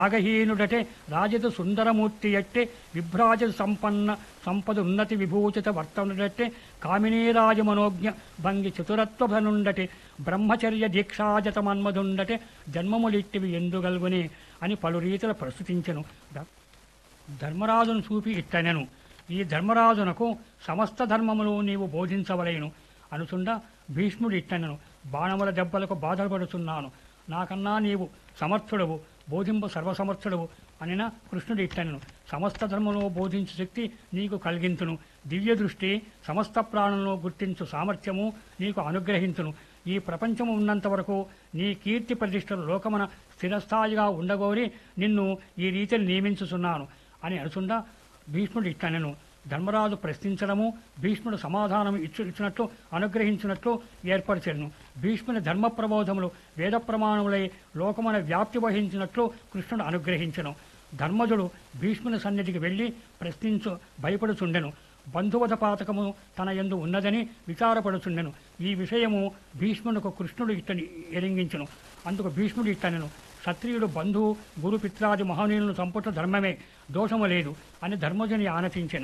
నాగహీనుడటే రాజత సుందరమూర్తి ఎట్టే విభ్రాజ సంపన్న సంపద ఉన్నతి విభూషిత వర్తనుడట్టే కామినీరాజ మనోజ్ఞ భంగి చతురత్వభనుండటే బ్రహ్మచర్య దీక్షాజత మన్మధుండటే జన్మములిట్టివి ఎందుగల్గునే అని పలు రీతుల ప్రస్తుతించెను ద- ధర్మరాజును చూపి ఇట్టనెను ఈ ధర్మరాజునకు సమస్త ధర్మములు నీవు బోధించవలేను అనుచుండ భీష్ముడు ఇట్టనెను బాణముల దెబ్బలకు బాధపడుతున్నాను నాకన్నా నీవు సమర్థుడవు బోధింపు సర్వసమర్థుడవు అనిన కృష్ణుడు ఇట్టనెను సమస్త ధర్మమును బోధించు శక్తి నీకు కలిగించును దివ్య దృష్టి సమస్త ప్రాణులను గుర్తించు సామర్థ్యము నీకు అనుగ్రహించును ఈ ప్రపంచము ఉన్నంత వరకు నీ కీర్తి ప్రతిష్టలు లోకమున స్థిరస్థాయిగా ఉండగోరి నిన్ను ఈ రీతిని నియమించుచున్నాను అని అనుచుండా భీష్ముడు ఇట్టనెను ధర్మరాజు ప్రశ్నించడము భీష్ముడు సమాధానం ఇచ్చు ఇచ్చినట్లు అనుగ్రహించినట్లు ఏర్పరిచెను భీష్ముని ధర్మ ప్రబోధములు వేద ప్రమాణములై లోకమున వ్యాప్తి వహించినట్లు కృష్ణుడు అనుగ్రహించెను ధర్మజుడు భీష్ముని సన్నిధికి వెళ్ళి ప్రశ్నించు భయపడుచుండెను బంధువధ పాతకము తన యందు ఉన్నదని విచారపడుచుండెను ఈ విషయము భీష్మునకు కృష్ణుడు ఇట్టని ఎరింగించును అందుకు భీష్ముడు ఇట్టనెను క్షత్రియుడు బంధువు గురు పిత్రాది మహనీయులను చంపుట ధర్మమే దోషము లేదు అని ధర్మజుని ఆనతించెను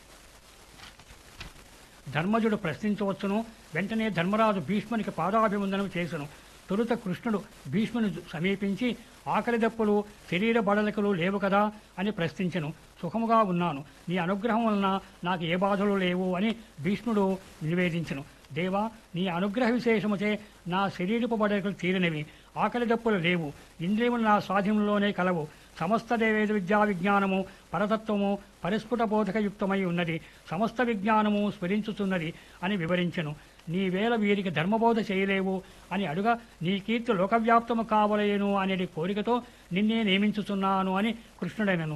ధర్మజుడు ప్రశ్నించవచ్చును వెంటనే ధర్మరాజు భీష్మునికి పాదాభివందనం చేసెను తొలుత కృష్ణుడు భీష్ముని సమీపించి ఆకలి దప్పులు శరీర బడలికలు లేవు కదా అని ప్రశ్నించెను సుఖముగా ఉన్నాను నీ అనుగ్రహం వలన నాకు ఏ బాధలు లేవు అని భీష్ముడు నివేదించెను దేవా నీ అనుగ్రహ విశేషముచే నా శరీరపు బడలికలు తీరినవి ఆకలి దప్పులు లేవు ఇంద్రియములు నా స్వాధీనంలోనే కలవు సమస్త దేవేద విద్యా విజ్ఞానము పరతత్వము పరిస్ఫుట బోధకయుక్తమై ఉన్నది సమస్త విజ్ఞానము స్మరించుతున్నది అని వివరించెను నీవేళ వీరికి ధర్మబోధ చేయలేవు అని అడుగా నీ కీర్తి లోకవ్యాప్తము కావలేను అనేది కోరికతో నిన్నే నియమించుచున్నాను అని కృష్ణుడైనను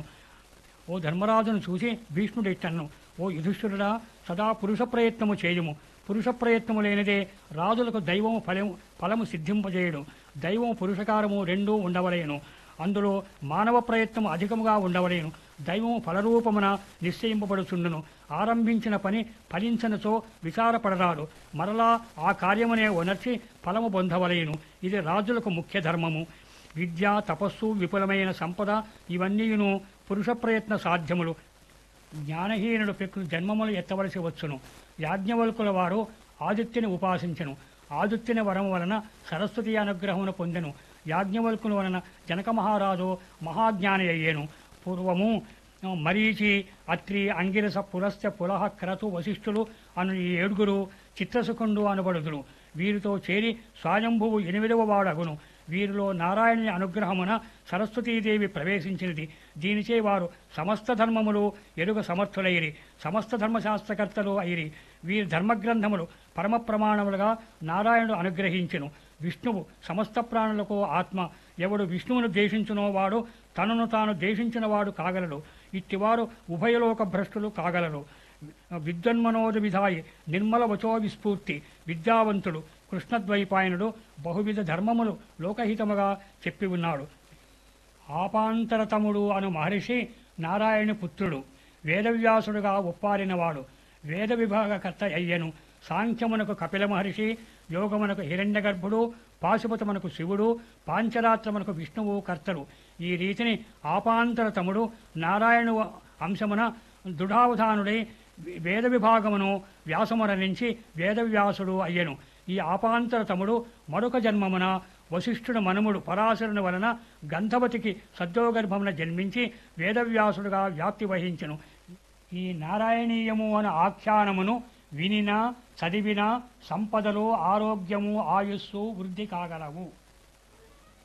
ఓ ధర్మరాజును చూసి భీష్ముడు ఇట్టను ఓ యుధిష్ఠుడా సదా పురుష ప్రయత్నము చేయుము పురుష ప్రయత్నము లేనిదే రాజులకు దైవము ఫలము ఫలము సిద్ధింపజేయడు దైవము పురుషకారము రెండూ ఉండవలేను అందులో మానవ ప్రయత్నము అధికముగా ఉండవలేను దైవము ఫలరూపమున నిశ్చయింపబడుచుండును ఆరంభించిన పని ఫలించనచో విచారపడరాడు మరలా ఆ కార్యమునే ఉనర్చి ఫలము పొందవలేను ఇది రాజులకు ముఖ్య ధర్మము విద్య తపస్సు విపులమైన సంపద ఇవన్నీను పురుష ప్రయత్న సాధ్యములు జ్ఞానహీనుడు పెక్కు జన్మములు ఎత్తవలసి వచ్చును యాజ్ఞవల్కుల వారు ఆదిత్యని ఉపాసించెను ఆదిత్యని వరం వలన సరస్వతి అనుగ్రహమును పొందెను యాజ్ఞవల్కుల వలన జనక మహారాజు మహాజ్ఞాని అయ్యేను పూర్వము మరీచి అత్రి అంగిరస పులస్త్య పులహ క్రతు వశిష్ఠులు అను ఈ ఏడుగురు చిత్రసుకుండు అనబడుదురు వీరితో చేరి స్వయంభువు ఎనిమిదవ వాడగును వీరిలో నారాయణుని అనుగ్రహమున సరస్వతీదేవి ప్రవేశించినది దీనిచే వారు సమస్త ధర్మములు ఎరుగ సమర్థులైరి సమస్త ధర్మశాస్త్రకర్తలు అయిరి వీరి ధర్మగ్రంథములు పరమ ప్రమాణములుగా నారాయణుడు అనుగ్రహించెను విష్ణువు సమస్త ప్రాణులకు ఆత్మ ఎవడు విష్ణువును దేశించునో వాడు తనను తాను దేశించిన వాడు కాగలడు ఇట్టివారు ఉభయలోక భ్రష్టులు కాగలరు విద్వన్మనోజ విధాయి నిర్మల వచో విస్ఫూర్తి విద్యావంతుడు కృష్ణద్వైపాయనుడు బహువిధ ధర్మములు లోకహితముగా చెప్పి ఉన్నాడు ఆపాంతరతముడు అను మహర్షి నారాయణ పుత్రుడు వేదవ్యాసుడుగా ఒప్పారినవాడు వేద విభాగకర్త అయ్యను సాంఖ్యమునకు కపిల మహర్షి యోగమునకు హిరణ్యగర్భుడు పాశుపతమునకు శివుడు పాంచరాత్రమునకు విష్ణువు కర్తలు ఈ రీతిని ఆపాంతరతముడు నారాయణు అంశమున దృఢావధానుడై వేద విభాగమును వ్యాసమురణించి వేదవ్యాసుడు అయ్యను ఈ ఆపాంతరతముడు మరొక జన్మమున వశిష్ఠుడు మనుముడు పరాశరుని వలన గంధవతికి సద్యోగర్భమున జన్మించి వేదవ్యాసుడుగా వ్యాప్తి వహించెను ఈ నారాయణీయము అను ఆఖ్యానమును వినినా చదివినా సంపదలు ఆరోగ్యము ఆయుస్సు వృద్ధి కాగలవు